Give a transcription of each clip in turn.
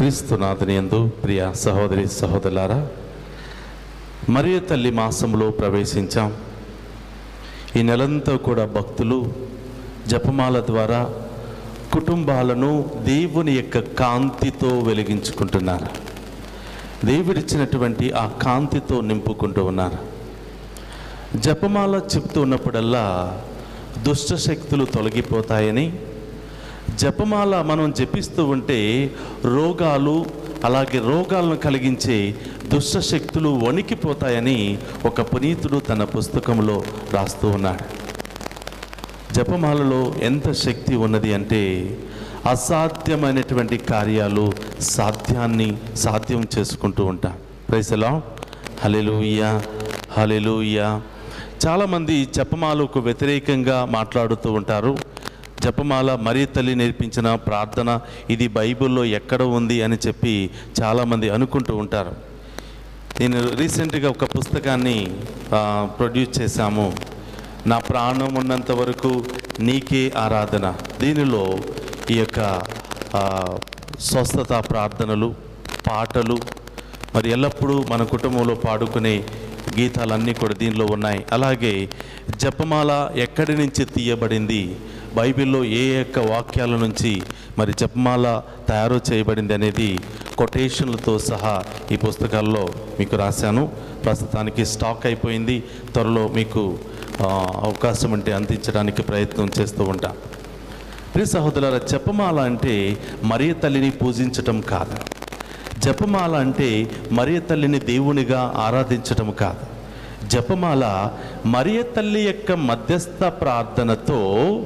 క్రీస్తునాథుని యందు ప్రియ సహోదరి సహోదరులారా మరియ తల్లి మాసంలో ప్రవేశించాం ఈ నెలంతా కూడా భక్తులు జపమాల ద్వారా కుటుంబాలను దేవుని యొక్క కాంతితో వెలిగించుకుంటున్నారు దేవుడిచ్చినటువంటి ఆ కాంతితో నింపుకుంటూ ఉన్నారు జపమాల చెప్తూ ఉన్నప్పుడల్లా దుష్ట శక్తులు తొలగిపోతాయని జపమాల మనం జపిస్తూ ఉంటే రోగాలు అలాగే రోగాలను కలిగించే దుష్ట శక్తులు వణికిపోతాయని ఒక పునీతుడు తన పుస్తకంలో రాస్తూ ఉన్నాడు జపమాలలో ఎంత శక్తి ఉన్నది అంటే అసాధ్యమైనటువంటి కార్యాలు సాధ్యాన్ని సాధ్యం చేసుకుంటూ ఉంటాం ప్రైసలా హలెలూయా హలెలూయా చాలామంది జపమాలకు వ్యతిరేకంగా మాట్లాడుతూ ఉంటారు జపమాల మరీ తల్లి నేర్పించిన ప్రార్థన ఇది బైబిల్లో ఎక్కడ ఉంది అని చెప్పి చాలామంది అనుకుంటూ ఉంటారు నేను రీసెంట్గా ఒక పుస్తకాన్ని ఆ, ప్రొడ్యూస్ చేశాము నా ప్రాణం ఉన్నంత వరకు నీకే ఆరాధన దీనిలో ఈ యొక్క ఆ, స్వస్థత ప్రార్థనలు పాటలు మరి ఎల్లప్పుడూ మన కుటుంబంలో పాడుకునే గీతాలన్నీ కూడా దీనిలో ఉన్నాయి అలాగే జపమాల ఎక్కడి నుంచి తీయబడింది బైబిల్లో ఏ యొక్క వాక్యాల నుంచి మరి జపమాల తయారు చేయబడింది అనేది కొటేషన్లతో సహా ఈ పుస్తకాల్లో మీకు రాశాను ప్రస్తుతానికి స్టాక్ అయిపోయింది త్వరలో మీకు ఆ, అవకాశం ఉంటే అందించడానికి ప్రయత్నం చేస్తూ ఉంటా ప్రియ సహోదరుల జపమాల అంటే మరియ తల్లిని పూజించటం కాదు జపమాల అంటే మరియ తల్లిని దేవునిగా ఆరాధించటం కాదు జపమాల మరియ తల్లి యొక్క మధ్యస్థ ప్రార్థనతో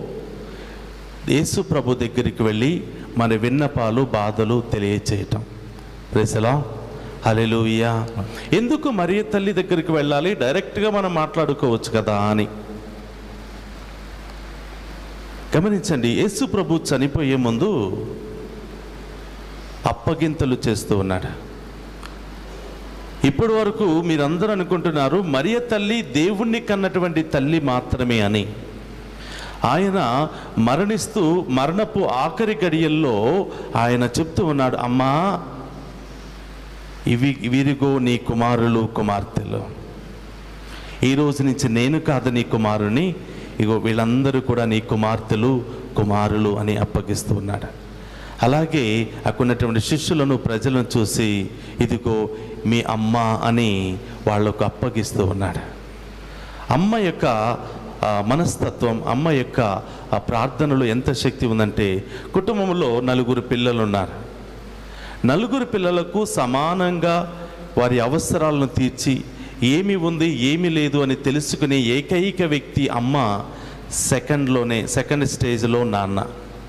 యేసు ప్రభు దగ్గరికి వెళ్ళి మన విన్నపాలు బాధలు తెలియచేయటం ప్రేసలా హలెలూయా ఎందుకు మరియ తల్లి దగ్గరికి వెళ్ళాలి డైరెక్ట్గా మనం మాట్లాడుకోవచ్చు కదా అని గమనించండి యేసు ప్రభు చనిపోయే ముందు అప్పగింతలు చేస్తూ ఉన్నాడు ఇప్పటి వరకు మీరందరూ అనుకుంటున్నారు మరియ తల్లి దేవుణ్ణి కన్నటువంటి తల్లి మాత్రమే అని ఆయన మరణిస్తూ మరణపు ఆఖరి గడియల్లో ఆయన చెప్తూ ఉన్నాడు అమ్మా ఇవి వీరిగో నీ కుమారులు కుమార్తెలు ఈ రోజు నుంచి నేను కాదు నీ కుమారుని ఇగో వీళ్ళందరూ కూడా నీ కుమార్తెలు కుమారులు అని అప్పగిస్తూ ఉన్నాడు అలాగే అక్కడ ఉన్నటువంటి శిష్యులను ప్రజలను చూసి ఇదిగో మీ అమ్మ అని వాళ్లకు అప్పగిస్తూ ఉన్నాడు అమ్మ యొక్క ఆ, మనస్తత్వం అమ్మ యొక్క ఆ ప్రార్థనలో ఎంత శక్తి ఉందంటే కుటుంబంలో నలుగురు పిల్లలు ఉన్నారు నలుగురు పిల్లలకు సమానంగా వారి అవసరాలను తీర్చి ఏమి ఉంది ఏమి లేదు అని తెలుసుకునే ఏకైక వ్యక్తి అమ్మ సెకండ్లోనే సెకండ్ స్టేజ్లో నాన్న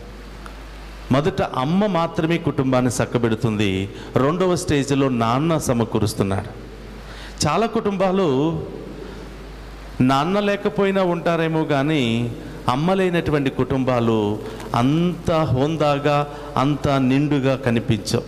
మొదట అమ్మ మాత్రమే కుటుంబాన్ని చక్కబెడుతుంది రెండవ స్టేజ్లో నాన్న సమకూరుస్తున్నాడు చాలా కుటుంబాలు నాన్న లేకపోయినా ఉంటారేమో కానీ అమ్మ లేనటువంటి కుటుంబాలు అంత హోందాగా అంత నిండుగా కనిపించవు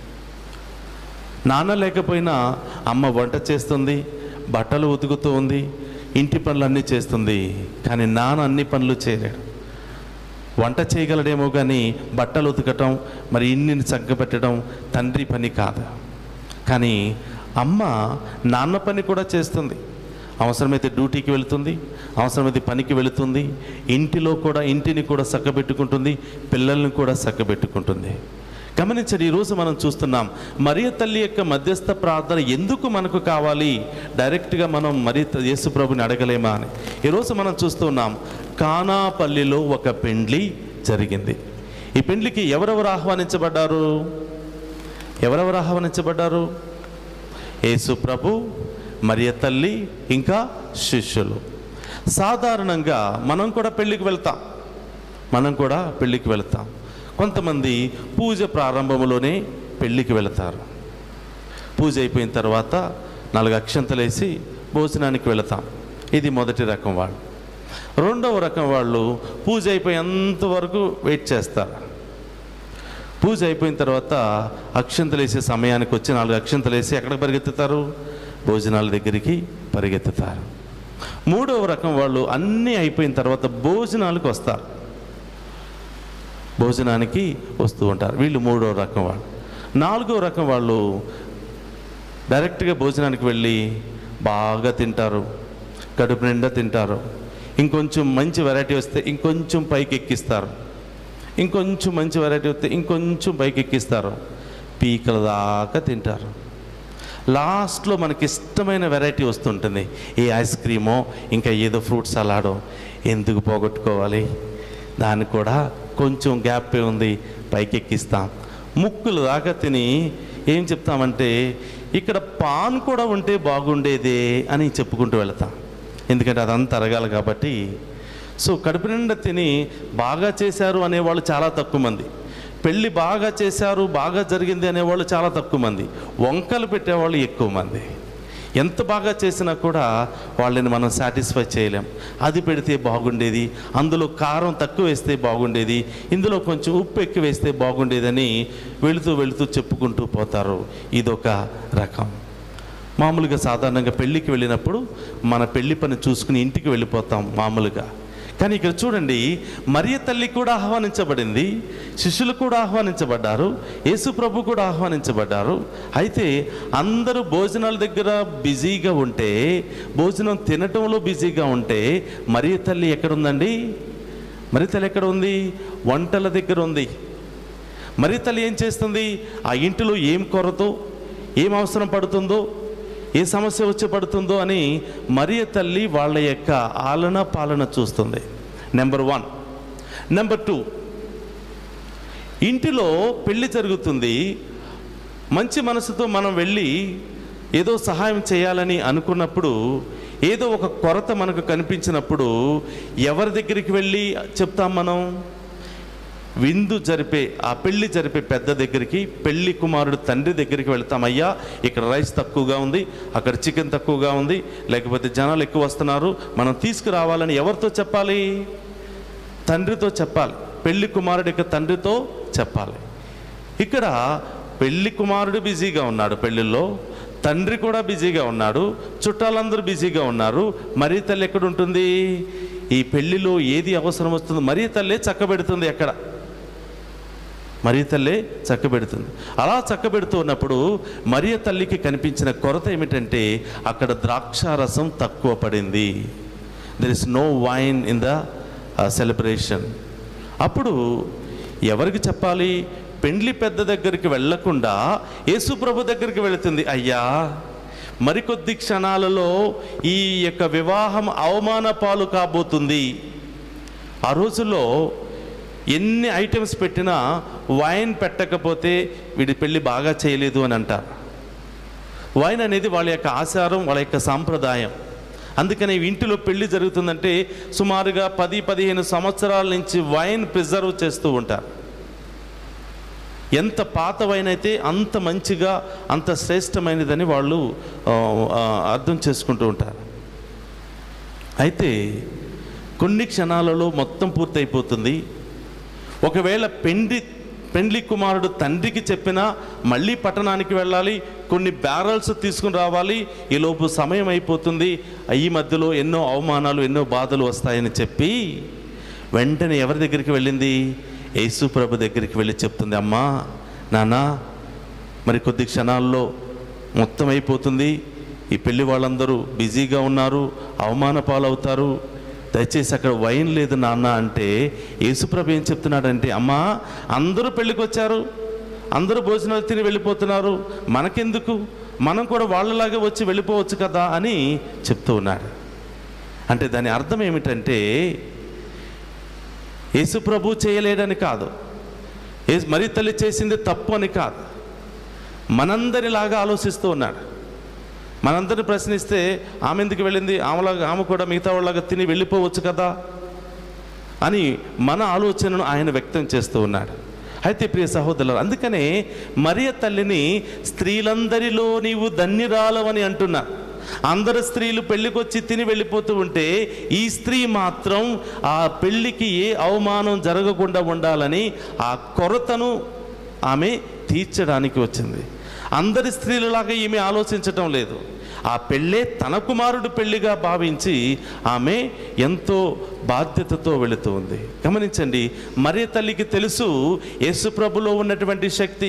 నాన్న లేకపోయినా అమ్మ వంట చేస్తుంది బట్టలు ఉతుకుతూ ఉంది ఇంటి పనులన్నీ చేస్తుంది కానీ నాన్న అన్ని పనులు చేయలేడు వంట చేయగలడేమో కానీ బట్టలు ఉతకటం మరి ఇన్ని చక్కబెట్టడం తండ్రి పని కాదు కానీ అమ్మ నాన్న పని కూడా చేస్తుంది అవసరమైతే డ్యూటీకి వెళుతుంది అవసరమైతే పనికి వెళుతుంది ఇంటిలో కూడా ఇంటిని కూడా చక్కబెట్టుకుంటుంది పిల్లల్ని కూడా చక్కబెట్టుకుంటుంది గమనించండి ఈరోజు మనం చూస్తున్నాం మరియ తల్లి యొక్క మధ్యస్థ ప్రార్థన ఎందుకు మనకు కావాలి డైరెక్ట్గా మనం మరి యేసు ప్రభుని అడగలేమా అని ఈరోజు మనం చూస్తున్నాం కానాపల్లిలో ఒక పెండ్లి జరిగింది ఈ పెండ్లికి ఎవరెవరు ఆహ్వానించబడ్డారు ఎవరెవరు ఆహ్వానించబడ్డారు యేసు ప్రభు మరియ తల్లి ఇంకా శిష్యులు సాధారణంగా మనం కూడా పెళ్ళికి వెళ్తాం మనం కూడా పెళ్ళికి వెళ్తాం కొంతమంది పూజ ప్రారంభంలోనే పెళ్ళికి వెళతారు పూజ అయిపోయిన తర్వాత నాలుగు అక్షంతలేసి భోజనానికి వెళతాం ఇది మొదటి రకం వాళ్ళు రెండవ రకం వాళ్ళు పూజ అయిపోయేంత వరకు వెయిట్ చేస్తారు పూజ అయిపోయిన తర్వాత అక్షంతలు వేసే సమయానికి వచ్చి నాలుగు అక్షంతలు వేసి ఎక్కడికి పరిగెత్తుతారు భోజనాల దగ్గరికి పరిగెత్తుతారు మూడవ రకం వాళ్ళు అన్నీ అయిపోయిన తర్వాత భోజనాలకు వస్తారు భోజనానికి వస్తూ ఉంటారు వీళ్ళు మూడో రకం వాళ్ళు నాలుగో రకం వాళ్ళు డైరెక్ట్గా భోజనానికి వెళ్ళి బాగా తింటారు కడుపు నిండా తింటారు ఇంకొంచెం మంచి వెరైటీ వస్తే ఇంకొంచెం పైకి ఎక్కిస్తారు ఇంకొంచెం మంచి వెరైటీ వస్తే ఇంకొంచెం పైకి ఎక్కిస్తారు పీకల దాకా తింటారు లాస్ట్లో మనకి ఇష్టమైన వెరైటీ వస్తుంటుంది ఏ ఐస్ క్రీమో ఇంకా ఏదో ఫ్రూట్ సలాడో ఎందుకు పోగొట్టుకోవాలి దాన్ని కూడా కొంచెం గ్యాప్ ఉంది పైకి ఎక్కిస్తాం ముక్కులు దాకా తిని ఏం చెప్తామంటే ఇక్కడ పాన్ కూడా ఉంటే బాగుండేదే అని చెప్పుకుంటూ వెళతాం ఎందుకంటే అదంతా అరగాలి కాబట్టి సో కడుపు నిండా తిని బాగా చేశారు అనేవాళ్ళు చాలా తక్కువ మంది పెళ్ళి బాగా చేశారు బాగా జరిగింది అనేవాళ్ళు చాలా తక్కువ మంది వంకలు పెట్టేవాళ్ళు ఎక్కువ మంది ఎంత బాగా చేసినా కూడా వాళ్ళని మనం సాటిస్ఫై చేయలేం అది పెడితే బాగుండేది అందులో కారం తక్కువ వేస్తే బాగుండేది ఇందులో కొంచెం ఉప్పు ఎక్కువ వేస్తే బాగుండేదని వెళుతూ వెళుతూ చెప్పుకుంటూ పోతారు ఇదొక రకం మామూలుగా సాధారణంగా పెళ్ళికి వెళ్ళినప్పుడు మన పెళ్లి పని చూసుకుని ఇంటికి వెళ్ళిపోతాం మామూలుగా కానీ ఇక్కడ చూడండి మరియ తల్లి కూడా ఆహ్వానించబడింది శిష్యులు కూడా ఆహ్వానించబడ్డారు యేసు ప్రభు కూడా ఆహ్వానించబడ్డారు అయితే అందరూ భోజనాల దగ్గర బిజీగా ఉంటే భోజనం తినటంలో బిజీగా ఉంటే మరియ తల్లి ఎక్కడుందండి మరి తల్లి ఎక్కడ ఉంది వంటల దగ్గర ఉంది మరి తల్లి ఏం చేస్తుంది ఆ ఇంటిలో ఏం కొరతో ఏం అవసరం పడుతుందో ఏ సమస్య వచ్చి పడుతుందో అని మరియ తల్లి వాళ్ళ యొక్క ఆలన పాలన చూస్తుంది నెంబర్ వన్ నెంబర్ టూ ఇంటిలో పెళ్లి జరుగుతుంది మంచి మనసుతో మనం వెళ్ళి ఏదో సహాయం చేయాలని అనుకున్నప్పుడు ఏదో ఒక కొరత మనకు కనిపించినప్పుడు ఎవరి దగ్గరికి వెళ్ళి చెప్తాం మనం విందు జరిపే ఆ పెళ్లి జరిపే పెద్ద దగ్గరికి పెళ్లి కుమారుడు తండ్రి దగ్గరికి వెళ్తాం అయ్యా ఇక్కడ రైస్ తక్కువగా ఉంది అక్కడ చికెన్ తక్కువగా ఉంది లేకపోతే జనాలు ఎక్కువ వస్తున్నారు మనం తీసుకురావాలని ఎవరితో చెప్పాలి తండ్రితో చెప్పాలి పెళ్లి కుమారుడి యొక్క తండ్రితో చెప్పాలి ఇక్కడ పెళ్లి కుమారుడు బిజీగా ఉన్నాడు పెళ్లిలో తండ్రి కూడా బిజీగా ఉన్నాడు చుట్టాలందరూ బిజీగా ఉన్నారు మరీ తల్లి ఎక్కడ ఉంటుంది ఈ పెళ్లిలో ఏది అవసరం వస్తుందో మరీ తల్లే చక్కబెడుతుంది ఎక్కడ మరియ తల్లే చక్కబెడుతుంది అలా చక్కబెడుతూ ఉన్నప్పుడు మరియ తల్లికి కనిపించిన కొరత ఏమిటంటే అక్కడ ద్రాక్షారసం తక్కువ పడింది there is no wine in the celebration అప్పుడు ఎవరికి చెప్పాలి పెండ్లి పెద్ద దగ్గరికి వెళ్ళకుండా యేసు ప్రభు దగ్గరికి వెళుతుంది అయ్యా మరికొద్ది క్షణాలలో ఈ యొక్క వివాహం అవమాన పాలు కాబోతుంది ఆ రోజుల్లో ఎన్ని ఐటమ్స్ పెట్టినా వైన్ పెట్టకపోతే వీడి పెళ్ళి బాగా చేయలేదు అని అంటారు వైన్ అనేది వాళ్ళ యొక్క ఆచారం వాళ్ళ యొక్క సాంప్రదాయం అందుకని ఇంటిలో పెళ్లి జరుగుతుందంటే సుమారుగా పది పదిహేను సంవత్సరాల నుంచి వైన్ ప్రిజర్వ్ చేస్తూ ఉంటారు ఎంత పాత వైన్ అయితే అంత మంచిగా అంత శ్రేష్టమైనదని వాళ్ళు ఆ, ఆ, అర్థం చేసుకుంటూ ఉంటారు అయితే కొన్ని క్షణాలలో మొత్తం పూర్తయిపోతుంది ఒకవేళ పెండి పెండ్లి కుమారుడు తండ్రికి చెప్పినా మళ్ళీ పట్టణానికి వెళ్ళాలి కొన్ని బ్యారల్స్ తీసుకుని రావాలి ఈలోపు సమయం అయిపోతుంది ఈ మధ్యలో ఎన్నో అవమానాలు ఎన్నో బాధలు వస్తాయని చెప్పి వెంటనే ఎవరి దగ్గరికి వెళ్ళింది యేసు ప్రభు దగ్గరికి వెళ్ళి చెప్తుంది అమ్మా నానా మరి కొద్ది క్షణాల్లో మొత్తం అయిపోతుంది ఈ పెళ్లి వాళ్ళందరూ బిజీగా ఉన్నారు అవమాన పాలవుతారు దయచేసి అక్కడ వైన్ లేదు నాన్న అంటే యేసుప్రభు ఏం చెప్తున్నాడంటే అమ్మా అందరూ పెళ్ళికి వచ్చారు అందరూ భోజనాలు తిని వెళ్ళిపోతున్నారు మనకెందుకు మనం కూడా వాళ్ళలాగే వచ్చి వెళ్ళిపోవచ్చు కదా అని చెప్తూ ఉన్నాడు అంటే దాని అర్థం ఏమిటంటే యేసు ప్రభు చేయలేడని కాదు యేసు మరి తల్లి చేసింది తప్పు అని కాదు మనందరిలాగా ఆలోచిస్తూ ఉన్నాడు మనందరిని ప్రశ్నిస్తే ఆమె ఎందుకు వెళ్ళింది ఆమెలాగా ఆమె కూడా మిగతా వాళ్ళగా తిని వెళ్ళిపోవచ్చు కదా అని మన ఆలోచనను ఆయన వ్యక్తం చేస్తూ ఉన్నాడు అయితే ప్రియ సహోదరులు అందుకనే మరియ తల్లిని స్త్రీలందరిలో నీవు ధన్యురాలవని అంటున్నా అందరు స్త్రీలు పెళ్ళికొచ్చి తిని వెళ్ళిపోతూ ఉంటే ఈ స్త్రీ మాత్రం ఆ పెళ్ళికి ఏ అవమానం జరగకుండా ఉండాలని ఆ కొరతను ఆమె తీర్చడానికి వచ్చింది అందరి స్త్రీలలాగా ఈమె ఆలోచించటం లేదు ఆ పెళ్ళే తన కుమారుడు పెళ్లిగా భావించి ఆమె ఎంతో బాధ్యతతో వెళుతూ ఉంది గమనించండి మరి తల్లికి తెలుసు యేసుప్రభులో ఉన్నటువంటి శక్తి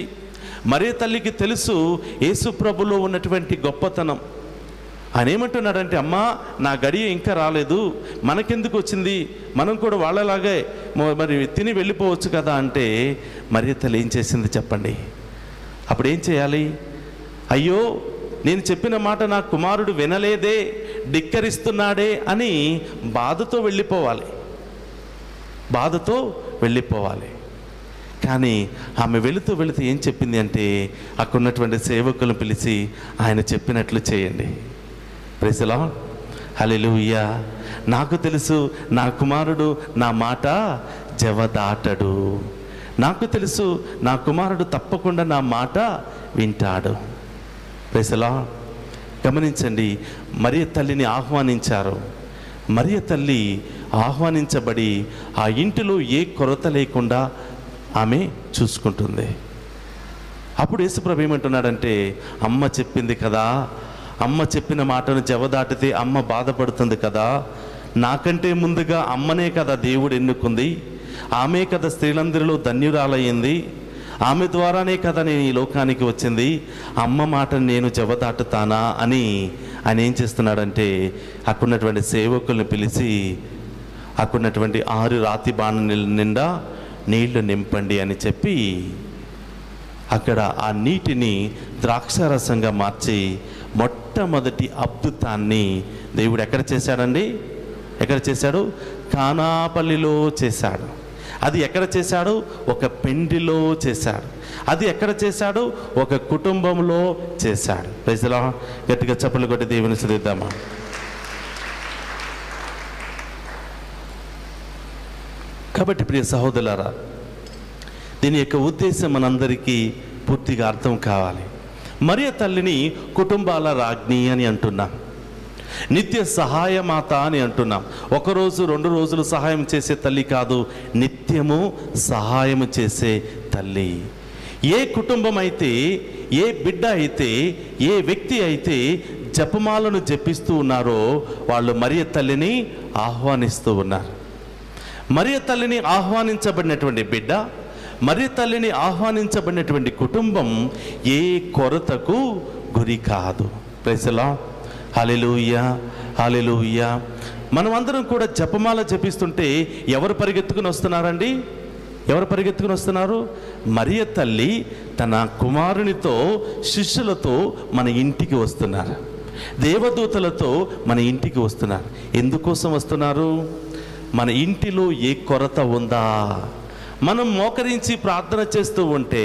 మరియ తల్లికి తెలుసు యేసు ప్రభులో ఉన్నటువంటి గొప్పతనం ఆయన ఏమంటున్నాడంటే అమ్మా నా గడియ ఇంకా రాలేదు మనకెందుకు వచ్చింది మనం కూడా వాళ్ళలాగే మ- మరి తిని వెళ్ళిపోవచ్చు కదా అంటే మరియ తల్లి ఏం చేసింది చెప్పండి అప్పుడు ఏం చేయాలి అయ్యో నేను చెప్పిన మాట నా కుమారుడు వినలేదే ధిక్కరిస్తున్నాడే అని బాధతో వెళ్ళిపోవాలి బాధతో వెళ్ళిపోవాలి కానీ ఆమె వెళుతూ వెళుతూ ఏం చెప్పింది అంటే అక్కడ ఉన్నటువంటి సేవకులను పిలిచి ఆయన చెప్పినట్లు చేయండి ప్రెసలా హల్లెలూయా నాకు తెలుసు నా కుమారుడు నా మాట జవదాటడు నాకు తెలుసు నా కుమారుడు తప్పకుండా నా మాట వింటాడు ప్రెసలా గమనించండి మరియ తల్లిని ఆహ్వానించారు మరియ తల్లి ఆహ్వానించబడి ఆ ఇంటిలో ఏ కొరత లేకుండా ఆమె చూసుకుంటుంది అప్పుడు యేసుప్రభు ఏమంటున్నాడంటే అమ్మ చెప్పింది కదా అమ్మ చెప్పిన మాటను జవదాటితే అమ్మ బాధపడుతుంది కదా నాకంటే ముందుగా అమ్మనే కదా దేవుడు ఎన్నుకుంది ఆమె కదా స్త్రీలందరిలో ధన్యురాలయ్యింది ఆమె ద్వారానే కదా నేను ఈ లోకానికి వచ్చింది అమ్మ మాటను నేను జవదాటుతానా అని ఆయన ఏం చేస్తున్నాడంటే అక్కడున్నటువంటి సేవకుల్ని పిలిచి అక్కడున్నటువంటి ఆరు రాతి బాణ నిండా నీళ్లు నింపండి అని చెప్పి అక్కడ ఆ నీటిని ద్రాక్షారసంగా మార్చి మొట్టమొదటి అద్భుతాన్ని దేవుడు ఎక్కడ చేశాడండి ఎక్కడ చేశాడు కానాపల్లిలో చేశాడు అది ఎక్కడ చేశాడు ఒక పెండిలో చేశాడు అది ఎక్కడ చేశాడు ఒక కుటుంబంలో చేశాడు ప్రజలా గట్టిగా చప్పలు కొట్టి దేవుని శ్రద్ధామా కాబట్టి ప్రియ సహోదరులారా దీని యొక్క ఉద్దేశం మనందరికీ పూర్తిగా అర్థం కావాలి మరియ తల్లిని కుటుంబాల రాజ్ఞి అని అంటున్నాం నిత్య సహాయమాత అని అంటున్నాం ఒకరోజు రెండు రోజులు సహాయం చేసే తల్లి కాదు నిత్యము సహాయం చేసే తల్లి ఏ కుటుంబం అయితే ఏ బిడ్డ అయితే ఏ వ్యక్తి అయితే జపమాలను జపిస్తూ ఉన్నారో వాళ్ళు మరియ తల్లిని ఆహ్వానిస్తూ ఉన్నారు మరియ తల్లిని ఆహ్వానించబడినటువంటి బిడ్డ మరియ తల్లిని ఆహ్వానించబడినటువంటి కుటుంబం ఏ కొరతకు గురి కాదు ప్రైసలా హాలెలూయా హాలెలూయా మనం అందరం కూడా జపమాల జపిస్తుంటే ఎవరు పరిగెత్తుకుని వస్తున్నారండి ఎవరు పరిగెత్తుకుని వస్తున్నారు మరియ తల్లి తన కుమారునితో శిష్యులతో మన ఇంటికి వస్తున్నారు దేవదూతలతో మన ఇంటికి వస్తున్నారు ఎందుకోసం వస్తున్నారు మన ఇంటిలో ఏ కొరత ఉందా మనం మోకరించి ప్రార్థన చేస్తూ ఉంటే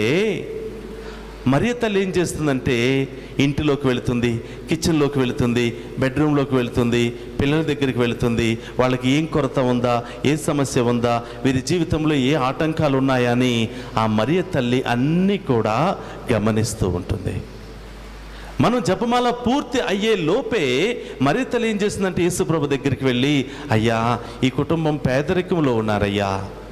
మరియ తల్లి ఏం చేస్తుందంటే ఇంటిలోకి వెళుతుంది కిచెన్లోకి వెళుతుంది బెడ్రూమ్లోకి వెళుతుంది పిల్లల దగ్గరికి వెళుతుంది వాళ్ళకి ఏం కొరత ఉందా ఏ సమస్య ఉందా వీరి జీవితంలో ఏ ఆటంకాలు ఉన్నాయా అని ఆ మరియ తల్లి అన్నీ కూడా గమనిస్తూ ఉంటుంది మనం జపమాల పూర్తి అయ్యే లోపే మరి తల్లి ఏం చేస్తుందంటే యేసుప్రభు దగ్గరికి వెళ్ళి అయ్యా ఈ కుటుంబం పేదరికంలో ఉన్నారయ్యా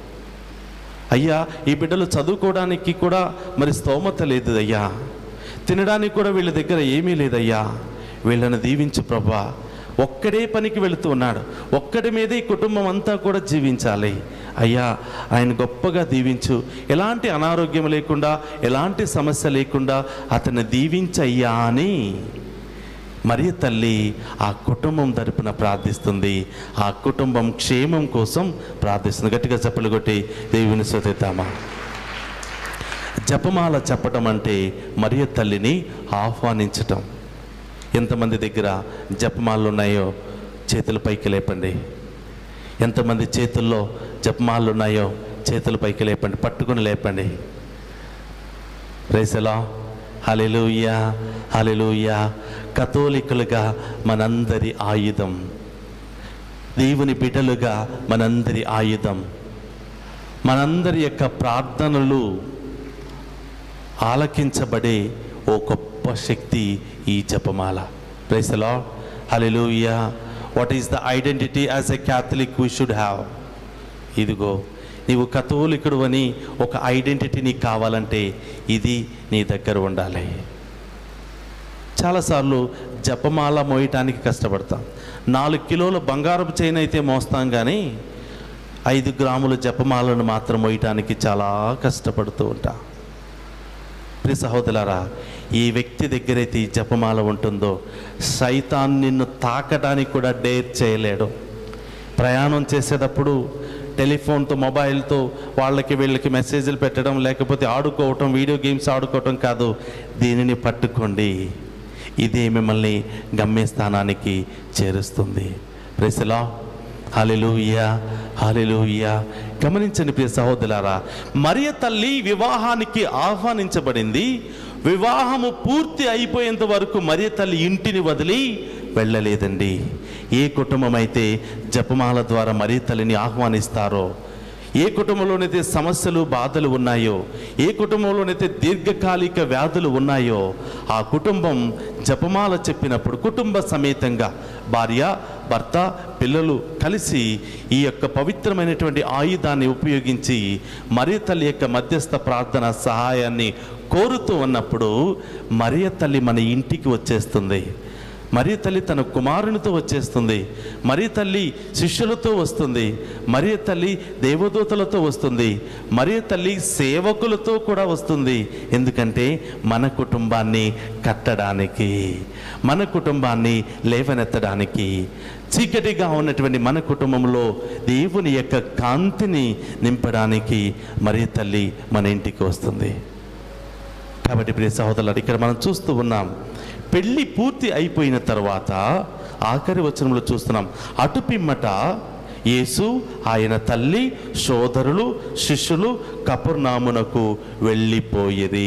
అయ్యా ఈ బిడ్డలు చదువుకోవడానికి కూడా మరి స్తోమత లేదు అయ్యా తినడానికి కూడా వీళ్ళ దగ్గర ఏమీ లేదయ్యా వీళ్ళని దీవించు ప్రభా ఒక్కడే పనికి వెళుతూ ఉన్నాడు ఒక్కడి మీదే ఈ కుటుంబం అంతా కూడా జీవించాలి అయ్యా ఆయన గొప్పగా దీవించు ఎలాంటి అనారోగ్యం లేకుండా ఎలాంటి సమస్య లేకుండా అతన్ని దీవించయ్యా అని మరియ తల్లి ఆ కుటుంబం తరపున ప్రార్థిస్తుంది ఆ కుటుంబం క్షేమం కోసం ప్రార్థిస్తుంది గట్టిగా చెప్పలు కొట్టి దేవుని శ్రద్ధిద్దామా జపమాల చెప్పటం అంటే మరియ తల్లిని ఆహ్వానించటం ఎంతమంది దగ్గర జపమాలు ఉన్నాయో చేతుల పైకి లేపండి ఎంతమంది చేతుల్లో జపమాలు ఉన్నాయో చేతుల పైకి లేపండి పట్టుకుని లేపండి రేసలా హలెలూయా హలెలూయా కథోలికులుగా మనందరి ఆయుధం దేవుని బిడ్డలుగా మనందరి ఆయుధం మనందరి యొక్క ప్రార్థనలు ఆలకించబడే ఓ గొప్ప శక్తి ఈ జపమాల ప్రైసలా hallelujah what is the identity as a Catholic we should have ఇదిగో నీవు కథోలికుడు అని ఒక ఐడెంటిటీ నీకు కావాలంటే ఇది నీ దగ్గర ఉండాలి చాలాసార్లు జపమాల మోయటానికి కష్టపడతాం నాలుగు కిలోల బంగారపు చైన్ అయితే మోస్తాం కానీ ఐదు గ్రాముల జపమాలను మాత్రం మోయటానికి చాలా కష్టపడుతూ ఉంటాం ప్రియ సహోదరులారా ఈ వ్యక్తి దగ్గరైతే ఈ జపమాల ఉంటుందో సైతాన్ నిన్ను తాకడానికి కూడా డేర్ చేయలేడు ప్రయాణం చేసేటప్పుడు టెలిఫోన్తో మొబైల్తో వాళ్ళకి వీళ్ళకి మెసేజ్లు పెట్టడం లేకపోతే ఆడుకోవటం వీడియో గేమ్స్ ఆడుకోవటం కాదు దీనిని పట్టుకోండి ఇదే మిమ్మల్ని గమ్యస్థానానికి చేరుస్తుంది ప్రెసలా హాలెలూయా హాలెలూయా గమనించండి ప్రియ సహోదరులారా మరియ తల్లి వివాహానికి ఆహ్వానించబడింది వివాహము పూర్తి అయిపోయేంత వరకు మరియ తల్లి ఇంటిని వదిలి వెళ్ళలేదండి ఏ కుటుంబం అయితే జపమాల ద్వారా మరియ తల్లిని ఆహ్వానిస్తారో ఏ కుటుంబంలోనైతే సమస్యలు బాధలు ఉన్నాయో ఏ కుటుంబంలోనైతే దీర్ఘకాలిక వ్యాధులు ఉన్నాయో ఆ కుటుంబం జపమాల చెప్పినప్పుడు కుటుంబ సమేతంగా భార్య భర్త పిల్లలు కలిసి ఈ యొక్క పవిత్రమైనటువంటి ఆయుధాన్ని ఉపయోగించి మరియ తల్లి యొక్క మధ్యస్థ ప్రార్థన సహాయాన్ని కోరుతూ ఉన్నప్పుడు మరియ తల్లి మన ఇంటికి వచ్చేస్తుంది మరి తల్లి తన కుమారునితో వచ్చేస్తుంది మరి తల్లి శిష్యులతో వస్తుంది మరి తల్లి దేవదూతలతో వస్తుంది మరి తల్లి సేవకులతో కూడా వస్తుంది ఎందుకంటే మన కుటుంబాన్ని కట్టడానికి మన కుటుంబాన్ని లేవనెత్తడానికి చీకటిగా ఉన్నటువంటి మన కుటుంబంలో దేవుని యొక్క కాంతిని నింపడానికి మరి తల్లి మన ఇంటికి వస్తుంది కాబట్టి ప్రియ సహోదరులు ఇక్కడ మనం చూస్తూ ఉన్నాం పెళ్లి పూర్తి అయిపోయిన తర్వాత ఆఖరి వచనంలో చూస్తున్నాం అటు పిమ్మట యేసు ఆయన తల్లి సోదరులు శిష్యులు కపర్నామునకు వెళ్ళిపోయేది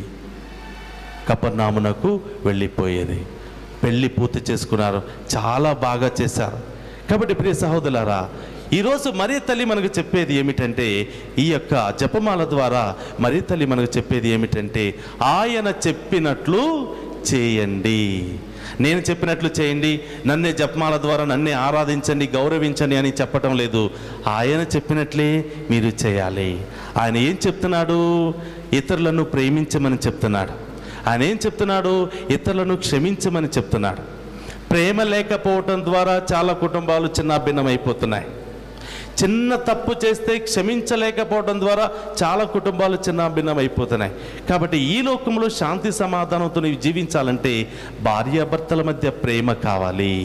కపర్నామునకు వెళ్ళిపోయేది పెళ్లి పూర్తి చేసుకున్నారు చాలా బాగా చేశారు కాబట్టి ప్రియ సహోదరులారా ఈరోజు మరీ తల్లి మనకు చెప్పేది ఏమిటంటే ఈ యొక్క జపమాల ద్వారా మరీ తల్లి మనకు చెప్పేది ఏమిటంటే ఆయన చెప్పినట్లు చేయండి నేను చెప్పినట్లు చేయండి నన్నే జపమాల ద్వారా నన్నే ఆరాధించండి గౌరవించండి అని చెప్పటం లేదు ఆయన చెప్పినట్లే మీరు చేయాలి ఆయన ఏం చెప్తున్నాడు ఇతరులను ప్రేమించమని చెప్తున్నాడు ఆయన ఏం చెప్తున్నాడు ఇతరులను క్షమించమని చెప్తున్నాడు ప్రేమ లేకపోవటం ద్వారా చాలా కుటుంబాలు చిన్నాభిన్నమైపోతున్నాయి చిన్న తప్పు చేస్తే క్షమించలేకపోవడం ద్వారా చాలా కుటుంబాలు చిన్నాభిన్నం అయిపోతున్నాయి కాబట్టి ఈ లోకంలో శాంతి సమాధానంతో నీవు జీవించాలంటే భార్యాభర్తల మధ్య ప్రేమ కావాలి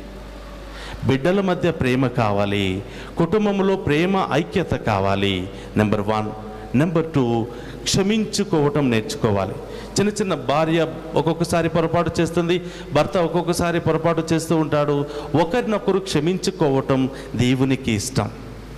బిడ్డల మధ్య ప్రేమ కావాలి కుటుంబంలో ప్రేమ ఐక్యత కావాలి నెంబర్ వన్ నెంబర్ టూ క్షమించుకోవటం నేర్చుకోవాలి చిన్న చిన్న భార్య ఒక్కొక్కసారి పొరపాటు చేస్తుంది భర్త ఒక్కొక్కసారి పొరపాటు చేస్తూ ఉంటాడు ఒకరినొకరు క్షమించుకోవటం దేవునికి ఇష్టం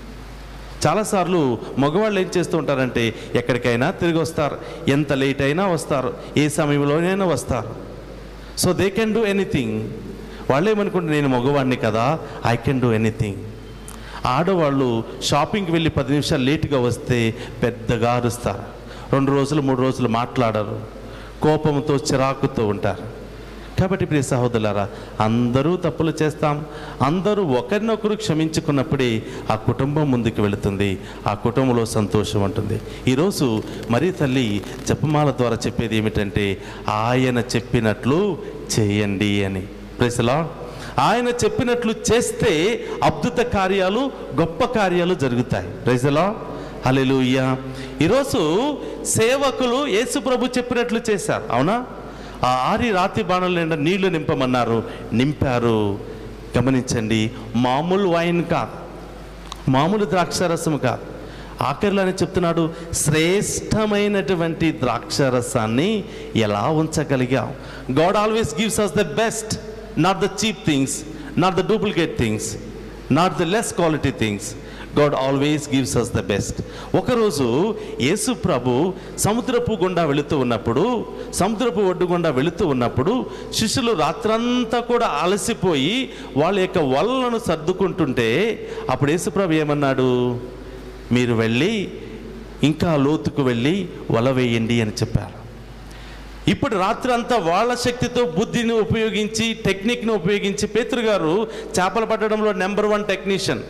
చాలాసార్లు మగవాళ్ళు ఏం చేస్తూ ఉంటారంటే ఎక్కడికైనా తిరిగి వస్తారు ఎంత లేట్ అయినా వస్తారు ఏ సమయంలోనైనా వస్తారు so they can do anything వాళ్ళు ఏమనుకుంటే నేను మగవాడిని కదా ఐ కెన్ డూ ఎనీథింగ్ ఆడవాళ్ళు షాపింగ్కి వెళ్ళి పది నిమిషాలు లేటుగా వస్తే పెద్దగా అరుస్తారు రెండు రోజులు మూడు రోజులు మాట్లాడరు కోపంతో చిరాకుతో ఉంటారు కాబట్టి ప్రియ సహోదరులారా అందరూ తప్పులు చేస్తాం అందరూ ఒకరినొకరు క్షమించుకున్నప్పుడే ఆ కుటుంబం ముందుకు వెళుతుంది ఆ కుటుంబంలో సంతోషం ఉంటుంది ఈరోజు మరీ తల్లి జపమాల ద్వారా చెప్పేది ఏమిటంటే ఆయన చెప్పినట్లు చేయండి అని ప్రెసలా ఆయన చెప్పినట్లు చేస్తే అద్భుత కార్యాలు గొప్ప కార్యాలు జరుగుతాయి ప్రైజలా హల్లెలూయా ఈరోజు సేవకులు యేసు ప్రభు చెప్పినట్లు చేశారు అవునా ఆ ఆరి రాతి బాణల నిండా నీళ్లు నింపమన్నారు నింపారు గమనించండి మామూలు వైన్ కాదు మామూలు ద్రాక్షారసం కాదు ఆఖరిలోనే చెప్తున్నాడు శ్రేష్టమైనటువంటి ద్రాక్షారసాన్ని ఎలా ఉంచగలిగాం God always gives us the best not the cheap things not the duplicate things not the less quality things God always gives us the best ఒకరోజు యేసు ప్రభు సముద్రపు గుండా వెళుతూ ఉన్నప్పుడు సముద్రపు ఒడ్డు గుండా వెళుతూ ఉన్నప్పుడు శిష్యులు రాత్రంతా కూడా అలసిపోయి వాళ్ళ యొక్క వలలను సర్దుకుంటుంటే అప్పుడు యేసు ప్రభు ఏమన్నాడు మీరు వెళ్ళి ఇంకా లోతుకు వెళ్ళి వల వేయండి అని చెప్పారు ఇప్పుడు రాత్రి అంతా వాళ్ళ శక్తితో బుద్ధిని ఉపయోగించి టెక్నిక్ని ఉపయోగించి పేతురు గారు చేపలు పట్టడంలో number one technician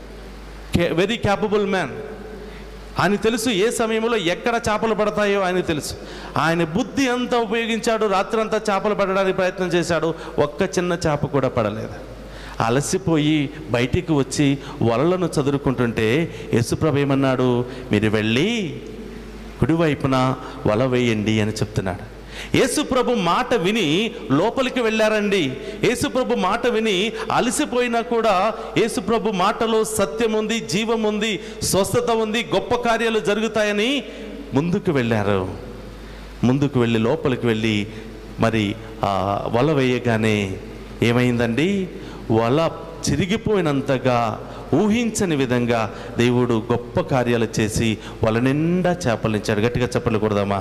very capable man ఆయన తెలుసు ఏ సమయంలో ఎక్కడ చేపలు పడతాయో ఆయన తెలుసు ఆయన బుద్ధి అంతా ఉపయోగించాడు రాత్రి అంతా చేపలు పడడానికి ప్రయత్నం చేశాడు ఒక్క చిన్న చేప కూడా పడలేదు అలసిపోయి బయటికి వచ్చి వలలను చదువుకుంటుంటే యేసుప్రభు ఏమన్నాడు మీరు వెళ్ళి కుడివైపున వల వేయండి అని చెప్తున్నాడు యేసుప్రభు మాట విని లోపలికి వెళ్ళారండి యేసుప్రభు మాట విని అలసిపోయినా కూడా యేసుప్రభు మాటలో సత్యం ఉంది జీవం ఉంది స్వస్థత ఉంది గొప్ప కార్యాలు జరుగుతాయని ముందుకు వెళ్ళారు ముందుకు వెళ్ళి లోపలికి వెళ్ళి మరి ఆ వల వేయగానే ఏమైందండి వల చిరిగిపోయినంతగా ఊహించని విధంగా దేవుడు గొప్ప కార్యాలు చేసి వల నిండా చేపలించాడు గట్టిగా చెప్పకూడదమ్మా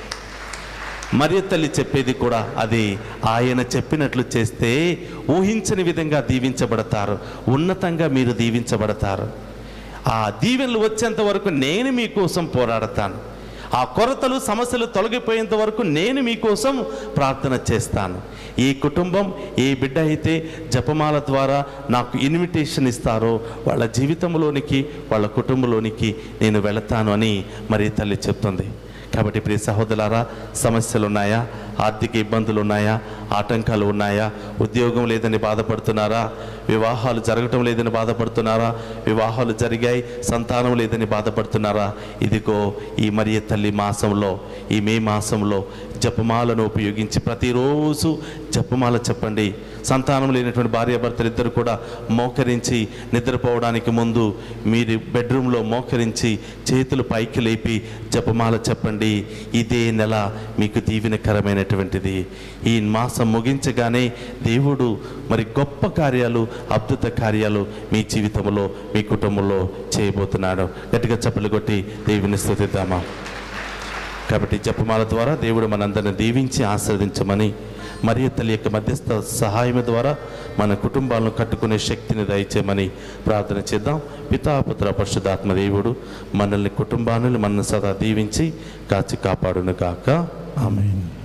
మరియ తల్లి చెప్పేది కూడా అది ఆయన చెప్పినట్లు చేస్తే ఊహించని విధంగా దీవించబడతారు ఉన్నతంగా మీరు దీవించబడతారు ఆ దీవెనలు వచ్చేంత వరకు నేను మీకోసం పోరాడతాను ఆ కొరతలు సమస్యలు తొలగిపోయేంత వరకు నేను మీకోసం ప్రార్థన చేస్తాను ఈ కుటుంబం ఏ బిడ్డ అయితే జపమాల ద్వారా నాకు ఇన్విటేషన్ ఇస్తారో వాళ్ళ జీవితంలోనికి వాళ్ళ కుటుంబంలోనికి నేను వెళతాను అని మరి తల్లి చెప్తుంది కాబట్టి ప్రియ సహోదరులారా సమస్యలు ఉన్నాయా ఆర్థిక ఇబ్బందులు ఉన్నాయా ఆటంకాలు ఉన్నాయా ఉద్యోగం లేదని బాధపడుతున్నారా వివాహాలు జరగటం లేదని బాధపడుతున్నారా వివాహాలు జరిగాయి సంతానం లేదని బాధపడుతున్నారా ఇదిగో ఈ మరియ తల్లి మాసంలో ఈ మే మాసంలో జపమాలను ఉపయోగించి ప్రతిరోజు జపమాల చెప్పండి సంతానం లేనటువంటి భార్యాభర్తలు ఇద్దరు కూడా మోకరించి నిద్రపోవడానికి ముందు మీరు బెడ్రూమ్లో మోకరించి చేతులు పైకి లేపి జపమాల చెప్పండి ఇదే నెల మీకు దీవెనకరమైనటువంటిది ఈ మాసం ముగించగానే దేవుడు మరి గొప్ప కార్యాలు అద్భుత కార్యాలు మీ జీవితంలో మీ కుటుంబంలో చేయబోతున్నాడు గట్టిగా చప్పలు కొట్టి దేవుని స్థుతిద్దామా కాబట్టి జపమాల ద్వారా దేవుడు మనందరిని దీవించి ఆశీర్వదించమని మరియు తల్లి యొక్క మధ్యస్థ సహాయం ద్వారా మన కుటుంబాలను కట్టుకునే శక్తిని దయచేయమని ప్రార్థన చేద్దాం పితాపుత్ర పరిశుధాత్మ దేవుడు మనల్ని కుటుంబాలను మనల్ని సదా దీవించి కాచి కాపాడును గాక ఆమె